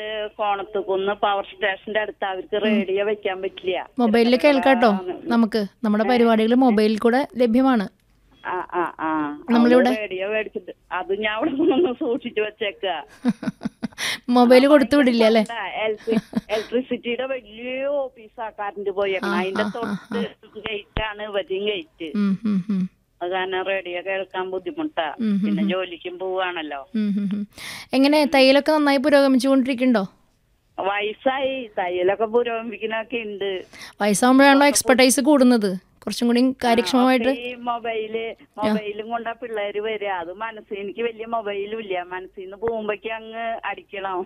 Konathukunnu power സ്റ്റേഷന്റെ അടുത്ത് അവർക്ക് റേഡിയോ വെക്കാൻ പറ്റില്ല മൊബൈലിൽ കേൾക്കാട്ടോ നമുക്ക് നമ്മുടെ പരിപാടികൾ മൊബൈലിൽ കൂടെ ലഭ്യമാണ് ആ ആ ആ നമ്മളിവിടെ- റേഡിയോ മേടിച്ചിട്ട് അത് ഞാൻ അവിടെ നിന്ന് സൂക്ഷിച്ചു വെച്ചേക്ക മൊബൈൽ കൊടുത്തു വിടില്ല അല്ലേ ഇലക്ട്രിസിറ്റിയുടെ വലിയ ഓഫീസാ കറണ്ട് പോയേക്കണം അതിന്റെ തൊട്ട് ഗേറ്റ് ആണ് ഇവരെയും ഗേറ്റ് ഉം, ഉം, ഉം. അത് കാരണം റേഡിയോ കേൾക്കാൻ ബുദ്ധിമുട്ടാ ഉം, ഉം, പിന്നെ ജോലിക്കും പോവാണല്ലോ ഉം, ഉം, ഉം. എങ്ങനെ തയ്യലൊക്കെ നന്നായി പുരോഗമിച്ചുകൊണ്ടിരിക്കുന്നുണ്ടോ വയസ്സായി തയ്യലൊക്കെ പുരോഗമിക്കുന്നൊക്കെ ഉണ്ട് വയസ്സാകുമ്പോഴാണല്ലോ എക്സ്പെർട്ടൈസ് കൂടുന്നത് കുറച്ചും കൂടി കാര്യക്ഷമമായിട്ട് ഈ മൊബൈല് മൊബൈലും കൊണ്ടാ പിള്ളേര് വരിക അത് മനസ്സിൽ എനിക്ക് വലിയ മൊബൈലും ഇല്ല മനസ്സിൽ നിന്ന് പോകുമ്പോഴേക്ക് അങ്ങ് അടിക്കണം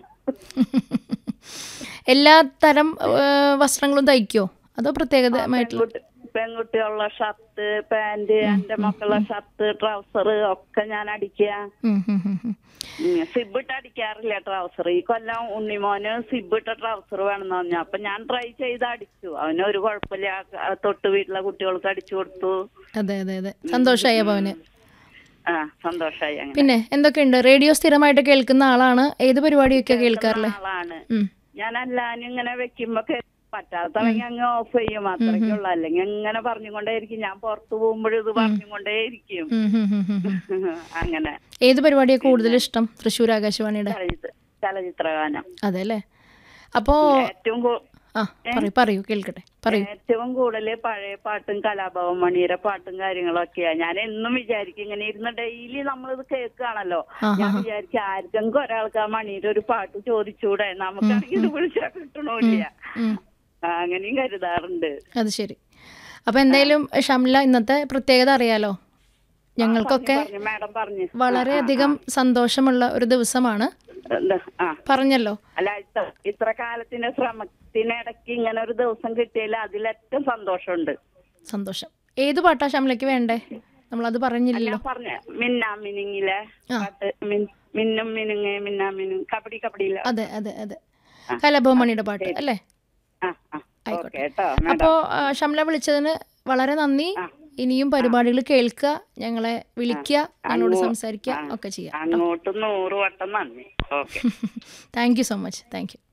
എല്ലാ തരം ഏഹ്, വസ്ത്രങ്ങളും തയ്ക്കോ അതോ പ്രത്യേകതമായിട്ടുള്ള പെൺകുട്ടി പെൺകുട്ടികളുടെ ഷർട്ട് പാന്റ് എന്റെ മക്കളുടെ ഷർട്ട് ട്രൗസർ ഒക്കെ ഞാൻ അടിക്കുക ഉം, ഉം, ഉം, ഉം. സിബ് ഇട്ട് അടിക്കാറില്ല ട്രൗസർ ഈ കൊല്ലം ഉണ്ണിമോന് സിബ് ഇട്ട ട്രൗസർ വേണമെന്ന് പറഞ്ഞു അപ്പൊ ഞാൻ ട്രൈ ചെയ്ത് അടിച്ചു അവന് ഒരു കുഴപ്പമില്ല ആ, തൊട്ട് വീട്ടിലെ കുട്ടികൾക്ക് അടിച്ചു കൊടുത്തു അതെ അതെ അതെ സന്തോഷമായി അപ്പോൾ അവന് ആ സന്തോഷായി അങ്ങനെ പിന്നെ എന്തൊക്കെയുണ്ട് റേഡിയോ സ്ഥിരമായിട്ട് കേൾക്കുന്ന ആളാണ് ഏത് പരിപാടിയൊക്കെ കേൾക്കാറില്ലേ ആളാണ് ഉം. ഞാൻ എല്ലാരും ഇങ്ങനെ വെക്കുമ്പോ കേ- പറ്റാത്തവങ്ങ അങ്ങ് ഓഫ് ചെയ്യും അത്രയ്ക്കുള്ള അല്ലെങ്കിൽ ഇങ്ങനെ പറഞ്ഞുകൊണ്ടേയിരിക്കും ഞാൻ പുറത്തു പോകുമ്പോഴും ഇത് പറഞ്ഞുകൊണ്ടേയിരിക്കും ഉം, ഉം, ഉം, ഉം, ഉം. അങ്ങനെ ഏത് പരിപാടിയാണ് കൂടുതൽ ഇഷ്ടം തൃശ്ശൂർ ആകാശവാണിയുടെ ചലച്ചിത്ര ചലച്ചിത്രഗാനം അതെ അല്ലേ അപ്പോൾ ഏറ്റവും കൂ- ആ പറയൂ പറയൂ കേൾക്കട്ടെ പറയൂ ഏറ്റവും കൂടുതൽ പഴയ പാട്ടും കലാഭവൻ മണിയുടെ പാട്ടും കാര്യങ്ങളൊക്കെയാ ഞാൻ എന്നും വിചാരിക്കും ഇങ്ങനെ ഇരുന്ന് ഡെയിലി നമ്മളിത് കേൾക്കുകയാണല്ലോ ആ, ഞാൻ വിചാരിക്കും ആർക്കെങ്കിലും ഒരാൾക്ക് ആ മണിയുടെ ഒരു പാട്ട് ചോദിച്ചൂടെ നമുക്കാണെങ്കിൽ ഇത് വിളിച്ചാൽ കിട്ടണില്ല ഉം. അങ്ങനെയും കരുതാറുണ്ട് അത് ശരി അപ്പോൾ എന്തായാലും ഷംല ഇന്നത്തെ പ്രത്യേകത അറിയാലോ ഞങ്ങൾക്കൊക്കെ പറഞ്ഞു മാഡം പറഞ്ഞു വളരെയധികം സന്തോഷമുള്ള ഒരു ദിവസമാണ് എന്താ ആ പറഞ്ഞല്ലോ അല്ല ഇത്ര ഇത്ര കാലത്തിന്റെ ശ്രമത്തിനിടയ്ക്ക് ഇങ്ങനെ ഒരു ദിവസം കിട്ടിയതിൽ അതിലേറ്റവും സന്തോഷമുണ്ട് സന്തോഷം ഏത് പാട്ടാ ഷംലയ്ക്ക് വേണ്ടേ നമ്മളത് പറഞ്ഞില്ലല്ലോ ഞാൻ പറഞ്ഞ മിന്നാ മിനുങ്ങിലെ ആ. പാട്ട് മിൻ- മിന്നും മിനുങ്ങേ മിന്നാ മിനു കബഡി കബഡിയിലെ അതെ അതെ അതെ കലഭവമണിയുടെ പാട്ട് അല്ലേ ആ ആ ആയിക്കോട്ടെ. ഓക്കെ കേട്ടോ മാഡം അപ്പോൾ ഷംല വിളിച്ചതിന് വളരെ നന്ദി ഇനിയും പരിപാടികൾ കേൾക്കുക ഞങ്ങളെ വിളിക്കുക ഞങ്ങളോട് സംസാരിക്കുക ഒക്കെ ചെയ്യാം അങ്ങോട്ട് നൂറ് വട്ടം നന്ദി okay thank you so much thank you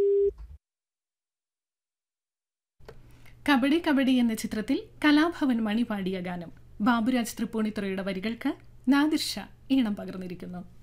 Kabaddi Kabaddi എന്ന ചിത്രത്തിൽ കലാഭവൻ മണി പാടിയ ഗാനം ബാബുരാജ് തൃപ്പൂണിത്തുറയുടെ വരികൾക്ക് നാദിർഷ ഈണം പകർന്നിരിക്കുന്നു